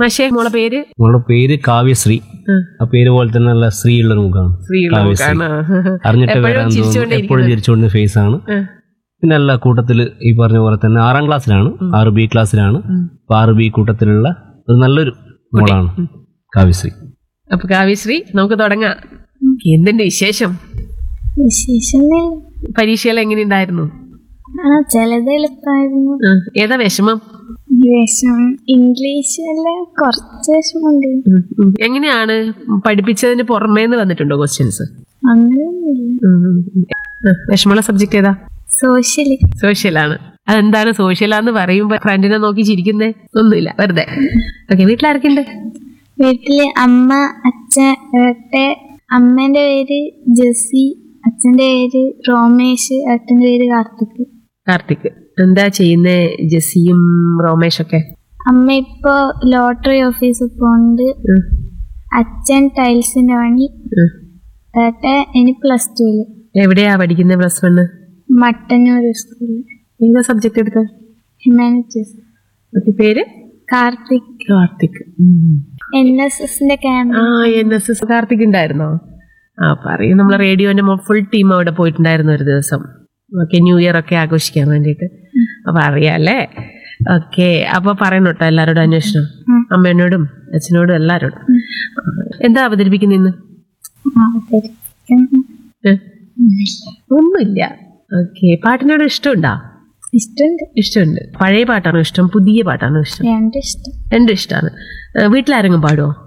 മാഷേ മോളെ പേര് മോളുടെ പേര് കാവ്യശ്രീ ഉം. ആ പേര് പോലെ തന്നെ നല്ല ശ്രീ ഉള്ള ഒരു മുഖമാണ് ശ്രീയുള്ള കാവ്യശ്രീ. മുഖാണ്. അറിഞ്ഞിട്ട് എപ്പോഴും വരാൻ തോന്നുന്നു ചിരിച്ചുകൊണ്ടേ എപ്പോഴും ചിരിച്ചുകൊണ്ട് ഫേസ് ആണ് ഉം. പിന്നെ എല്ലാ കൂട്ടത്തിൽ ഈ പറഞ്ഞ പോലെ തന്നെ ആറാം ക്ലാസ്സിലാണ് ആറ് ബി ക്ലാസ്സിലാണ് അപ്പൊ ആറ് ബി കൂട്ടത്തിലുള്ള ഒരു നല്ലൊരു മോളാണ് കാവ്യശ്രീ അപ്പൊ കാവ്യശ്രീ നമുക്ക് തുടങ്ങാം എന്തിന്റെ വിശേഷം വിശേഷം പരീക്ഷകൾ എങ്ങനെയുണ്ടായിരുന്നു ആ ചിലത് എളുപ്പമായിരുന്നു ഉം. ഏതാ വിഷമം വിഷമം ഇംഗ്ലീഷില് കുറച്ച് വിഷമമുണ്ട് ഉം. ഉം. എങ്ങനെയാണ് പഠിപ്പിച്ചതിന് പുറമേന്ന് വന്നിട്ടുണ്ടോ ക്വസ്റ്റ്യൻസ് അങ്ങനെയൊന്നുമില്ല വിഷമമുള്ള സബ്ജക്ട് ഏതാ സോഷ്യല് സോഷ്യലാണ് അതെന്താണ് സോഷ്യലാന്ന് പറയുമ്പോ ഫ്രണ്ടിനെ നോക്കി ചിരിക്കുന്നേ ഒന്നുമില്ല വെറുതെ ഓക്കെ വീട്ടിലാരൊക്കെ ഉണ്ട് വീട്ടില് അമ്മ അച്ഛൻ ഏട്ടെ അമ്മേന്റെ പേര് ജെസ്സി അച്ഛന്റെ പേര് റോമേഷ് ഏട്ടന്റെ പേര് കാർത്തിക് കാർത്തിക് എന്താ ചെയ്യുന്നേ ജെസ്സിയും റോമേഷൊക്കെ അമ്മ ഇപ്പോ ലോട്ടറി ഓഫീസിൽ പോകുന്നുണ്ട് ഉം. അച്ഛൻ ടൈൽസിന്റെ പണി ഉം. ഏട്ട ഇനി പ്ലസ് ടുവില് എവിടെയാ പഠിക്കുന്നത് പ്ലസ് വണ്ണ് മട്ടന്നൂർ സ്കൂളിൽ ഏതാ സബ്ജക്ട് എടുത്ത ഹ്യൂമാനിറ്റീസ് ഓക്കെ പേര് കാർത്തിക് കാർത്തിക് എൻ എസ് എസിന്റെ ക്യാമ്പ് ആ എൻ എസ് എസ് കാർത്തിക് ഉണ്ടായിരുന്നോ ആ പറയും നമ്മളെ റേഡിയോന്റെ ഫുൾ ടീം അവിടെ പോയിട്ടുണ്ടായിരുന്നു ഒരു ദിവസം ഓക്കെ ന്യൂ ഇയർ ഒക്കെ ആഘോഷിക്കാൻ വേണ്ടിയിട്ട് അപ്പൊ അറിയാല്ലേ ഓക്കെ അപ്പൊ പറയണം കേട്ടോ എല്ലാവരോടും അന്വേഷണം ഉം. അമ്മേനോടും അച്ഛനോടും എല്ലാവരോടും എന്താ അവതരിപ്പിക്കുന്ന ഇന്ന് ഏ? ഒന്നുമില്ല ഓക്കെ പാട്ടിനോട് ഇഷ്ടമുണ്ടോ ഇഷ്ടമുണ്ട് ഇഷ്ടമുണ്ട് പഴയ പാട്ടാണോ ഇഷ്ടം പുതിയ പാട്ടാണോ ഇഷ്ടം രണ്ടും ഇഷ്ടം രണ്ടും ഇഷ്ടമാണ് വീട്ടിലാരെങ്കിലും പാടുമോ